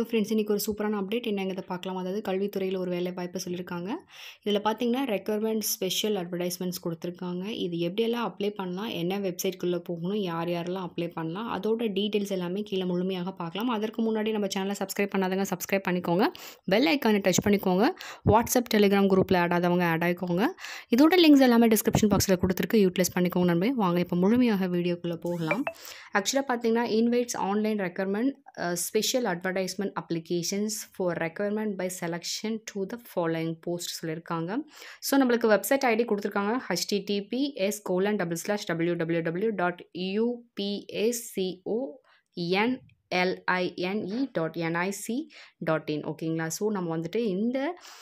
friends இன்றைக்கி ஒரு சூப்பரான அப்டேட் என்னங்கிறத பார்க்கலாம் அதாவது கல்வித்துறையில் ஒரு வேலை வாய்ப்பு சொல்லியிருக்காங்க இதில் பார்த்தீங்கன்னா ரெக்யர்மெண்ட் ஸ்பெஷல் அட்வர்டைஸ்மெண்ட்ஸ் கொடுத்துருக்காங்க இது எப்படியெல்லாம் அப்ளை பண்ணலாம் என்ன வெப்சைட்குள்ளே போகணும் யார் யாரெல்லாம் அப்ளை பண்ணலாம் அதோட டீட்டெயில்ஸ் எல்லாமே கீழே முழுமையாக பார்க்கலாம் அதற்கு முன்னாடி நம்ம சேனலை சப்ஸ்கிரைப் பண்ணாதவங்க சப்ஸ்கிரைப் பண்ணிக்கோங்க பெல் ஐக்கானை டச் பண்ணிக்கோங்க வாட்ஸ்அப் டெலிகிராம் குரூப்பில் ஆட் ஆதவங்க ஆட் ஆகிக்கோங்க இதோட லிங்க்ஸ் எல்லாமே டிஸ்கிரிப்ஷன் பாக்ஸில் கொடுத்துருக்கு யூட்டிலைஸ் பண்ணிக்கோங்க நண்பே வாங்க இப்போ முழுமையாக வீடியோக்குள்ளே போகலாம் ஆக்சுவலாக பார்த்தீங்கன்னா invites online requirement special advertisement applications for requirement by selection to the following post சொல்லியிருக்காங்க ஸோ நம்மளுக்கு வெப்சைட் ஐடி கொடுத்துருக்காங்க HTTP S colon double slash W W W dot UPSCO N LINE dot NIC dot in ஓகேங்களா so நம்ம வந்துட்டு இந்த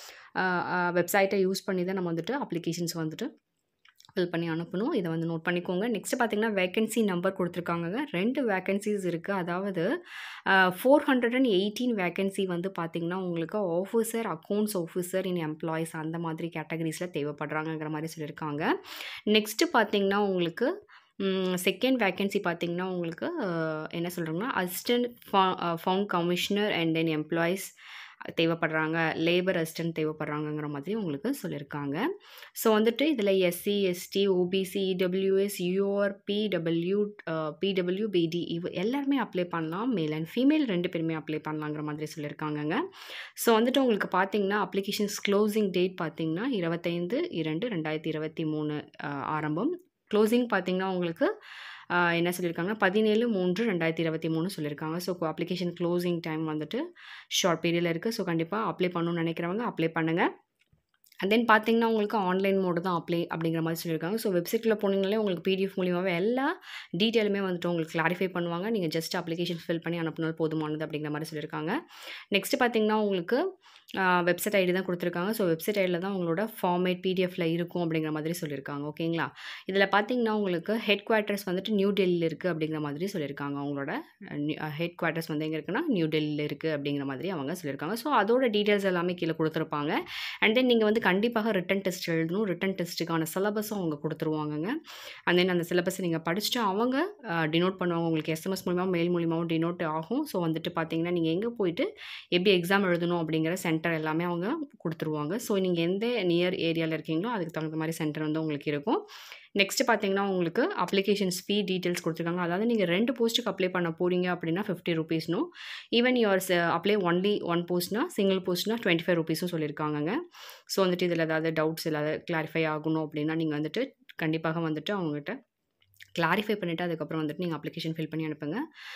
வெப்சைட்டை use பண்ணி தான் நம்ம வந்துட்டு அப்ளிகேஷன்ஸ் வந்துட்டு ஃபில் பண்ணி அனுப்பணும் இதை வந்து நோட் பண்ணிக்கோங்க நெக்ஸ்ட் பார்த்தீங்கன்னா வேகன்சி நம்பர் கொடுத்துருக்காங்க ரெண்டு வேகன்சிஸ் இருக்குது அதாவது four hundred and eighteen vacancy வந்து பார்த்திங்கன்னா உங்களுக்கு officer accounts officer in employees அந்த மாதிரி கேட்டகரிஸில் தேவைப்படுறாங்கங்கிற மாதிரி சொல்லியிருக்காங்க நெக்ஸ்ட்டு பார்த்திங்கன்னா உங்களுக்கு செகண்ட் வேக்கன்சி பார்த்திங்கன்னா உங்களுக்கு என்ன சொல்கிறாங்கன்னா assistant found commissioner and then employees தேவைப்படுறாங்க லேபர் அசிஸ்டன்ட் தேவைப்படுறாங்கங்கிற மாதிரி உங்களுக்கு சொல்லியிருக்காங்க ஸோ வந்துட்டு இதில் SC ST OBC EWS UR PW PW BD இவ எல்லாருமே அப்ளை பண்ணலாம் மேல் அண்ட் ஃபீமேல் ரெண்டு பேருமே அப்ளை பண்ணலாங்கிற மாதிரி சொல்லியிருக்காங்கங்க ஸோ வந்துட்டு உங்களுக்கு பார்த்தீங்கன்னா அப்ளிகேஷன்ஸ் க்ளோசிங் டேட் பார்த்தீங்கன்னா இருபத்தைந்து இரண்டு ரெண்டாயிரத்தி இருபத்தி மூணு ஆரம்பம் க்ளோசிங் பார்த்திங்கன்னா உங்களுக்கு என்ன சொல்லியிருக்காங்க பதினேழு மூன்று ரெண்டாயிரத்தி இருபத்தி மூணு சொல்லியிருக்காங்க ஸோ அப்ளிகேஷன் க்ளோசிங் டைம் வந்துட்டு ஷார்ட் பீரியடில் இருக்குது ஸோ கண்டிப்பாக அப்ளை பண்ணணும்னு நினைக்கிறவங்க அப்ளை பண்ணுங்கள் அண்ட் தென் பார்த்தீங்கன்னா உங்களுக்கு ஆன்லைன் மோடு தான் அப்ளை அப்படிங்கிற மாதிரி சொல்லியிருக்காங்க ஸோ வெப்சைட்டில் போனீங்களே உங்களுக்கு பிடிஎஃப் மூலியமாகவே எல்லா டீட்டெயிலுமே வந்துட்டு உங்களுக்கு கிளாரிஃபை பண்ணுவாங்க நீங்கள் ஜஸ்ட் அப்ளிகேஷன் ஃபில் பண்ணி அனுப்பினால் போதுமானது அப்படிங்கிற மாதிரி சொல்லியிருக்காங்க நெக்ஸ்ட் பார்த்தீங்கன்னா உங்களுக்கு வெப்சைட் ஐடி தான் கொடுத்துருக்காங்க ஸோ வெப்சைட் ஐடியில் தான் உங்களோட ஃபார்மேட் பிடிஎஃபில் இருக்கும் அப்படிங்கிற மாதிரி சொல்லியிருக்காங்க ஓகேங்களா இதில் பார்த்தீங்கன்னா உங்களுக்கு ஹெட் குவார்ட்டர்ஸ் வந்துட்டு நியூ டெல்லியில் இருக்குது அப்படிங்கிற மாதிரி சொல்லியிருக்காங்க அவங்களோட ஹெட் குவார்ட்டர்ஸ் வந்து எங்கே இருக்குன்னா நியூ டெல்லியில் இருக்குது அப்படிங்கிற மாதிரி அவங்க சொல்லியிருக்காங்க ஸோ அதோட டீட்டெயில்ஸ் எல்லாமே கீழே கொடுத்துருப்பாங்க அண்ட் தென் நீங்கள் வந்து கண்டிப்பாக ரிட்டன் டெஸ்ட் எழுதணும் ரிட்டன் டெஸ்ட்டுக்கான சிலபஸும் அவங்க கொடுத்துருவாங்கங்க அண்ட் தென் அந்த சிலபஸை நீங்கள் படிச்சுட்டு அவங்க டினோட் பண்ணுவாங்க உங்களுக்கு எஸ்எம்எஸ் மூலிமா மெயில் மூலிமாவும் டினோட் ஆகும் ஸோ வந்துட்டு பார்த்தீங்கன்னா நீங்கள் எங்கே போயிட்டு எப்படி எக்ஸாம் எழுதணும் அப்படிங்கிற சென்டர் எல்லாமே அவங்க கொடுத்துருவாங்க ஸோ நீங்கள் எந்த நியர் ஏரியாவில் இருக்கீங்களோ அதுக்கு தகுந்த மாதிரி சென்டர் வந்து உங்களுக்கு இருக்கும் நெக்ஸ்ட்டு பார்த்தீங்கன்னா உங்களுக்கு அப்ளிகேஷன்ஸ் ஃபீ டீட்டெயில்ஸ் கொடுத்துருக்காங்க அதாவது நீங்கள் ரெண்டு போஸ்ட்டுக்கு அப்ளை பண்ண போகிறீங்க அப்படின்னா ஃபிஃப்டி ருபீஸ்னும் even your apply only one போஸ்ட்னா சிங்கிள் போஸ்ட்னா டுவெண்ட்டி ஃபைவ் ருபீஸும் சொல்லியிருக்காங்க ஸோ வந்துட்டு இதில் ஏதாவது டவுட்ஸ் ஏதாவது கிளாரிஃபை ஆகணும் அப்படின்னா நீங்கள் வந்துட்டு கண்டிப்பாக வந்துட்டு அவங்ககிட்ட கிளாரிஃபை பண்ணிவிட்டு அதுக்கப்புறம் வந்துட்டு நீங்கள் அப்ளிகேஷன் ஃபில் பண்ணி அனுப்புங்க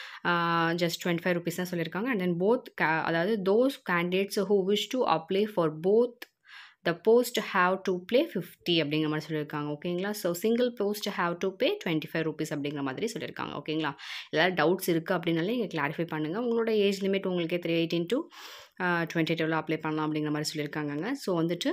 ஜஸ்ட் டுவெண்ட்டி ஃபைவ் ருபீஸ் தான் சொல்லியிருக்காங்க அண்ட் தென் போத் அதாவது those candidates who wish to apply for both the post have to pay fifty அப்படிங்கிற மாதிரி சொல்லியிருக்காங்க ஓகேங்களா so single post have to pay twenty five rupees அப்படிங்கிற மாதிரி சொல்லியிருக்காங்க ஓகேங்களா ஏதாவது டவுட்ஸ் இருக்குது அப்படின்னாலே நீங்கள் கிளாரிஃபை பண்ணுங்கள் உங்களோட ஏஜ் லிமிட் உங்களுக்கே த்ரீ எயிட்டீன் டு டுவெண்ட்டி டூவில் அப்ளை பண்ணலாம் அப்படிங்கிற மாதிரி சொல்லியிருக்காங்க ஸோ வந்துட்டு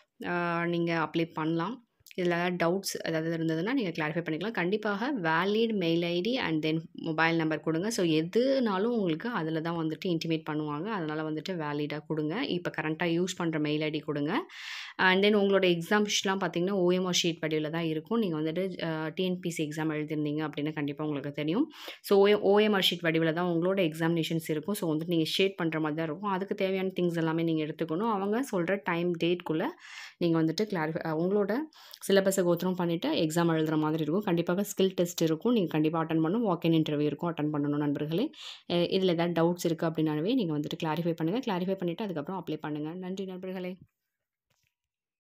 நீங்கள் அப்ளை பண்ணலாம் இதில் ஏதாவது டவுட்ஸ் ஏதாவது இருந்ததுன்னா நீங்கள் கிளாரிஃபை பண்ணிக்கலாம் கண்டிப்பாக valid mail ID and then mobile number கொடுங்க ஸோ எதுனாலும் உங்களுக்கு அதில் தான் வந்துட்டு இன்டிமேட் பண்ணுவாங்க அதனால் வந்துட்டு வேலிடாக கொடுங்க இப்போ கரண்ட்டாக யூஸ் பண்ணுற மெயில் ஐடி கொடுங்க அண்ட் தென் உங்களோட எக்ஸாம்ஸ்லாம் பார்த்தீங்கன்னா ஓஎம்ஆர் ஷீட் படிவில் தான் இருக்கும் நீங்கள் வந்துட்டு டிஎன்பிசி எக்ஸாம் எழுதிருந்தீங்க அப்படின்னு கண்டிப்பாக உங்களுக்கு தெரியும் ஸோ ஓ ஓஎம்ஆர் ஷீட் வடிவில் தான் உங்களோட எக்ஸாமினேஷன்ஸ் இருக்கும் ஸோ வந்துட்டு நீங்கள் ஷேட் பண்ணுற மாதிரி தான் இருக்கும் அதுக்கு தேவையான திங்ஸ் எல்லாமே நீங்கள் எடுத்துக்கணும் அவங்க சொல்கிற டைம் டேட்குள்ளே நீங்கள் வந்துட்டு கிளாரிஃபை உங்களோட சிலபஸை கோத்ரூம் பண்ணிவிட்டு எக்ஸாம் எழுதுகிற மாதிரி இருக்கும் கண்டிப்பாக ஸ்கில் டெஸ்ட் இருக்கும் நீங்கள் கண்டிப்பாக அட்டன் பண்ணணும் வாக்கின் இன்டர்வியூ இருக்கும் அட்டன் பண்ணணும் நண்பர்களே இதில் ஏதாவது டவுட்ஸ் இருக்குது அப்படின்னாவே நீங்கள் வந்துட்டு கிளாரிஃபை பண்ணுங்கள் கிளாரிஃபை பண்ணிவிட்டு அதுக்கப்புறம் அப்ளை பண்ணுங்கள் நன்றி நண்பர்களே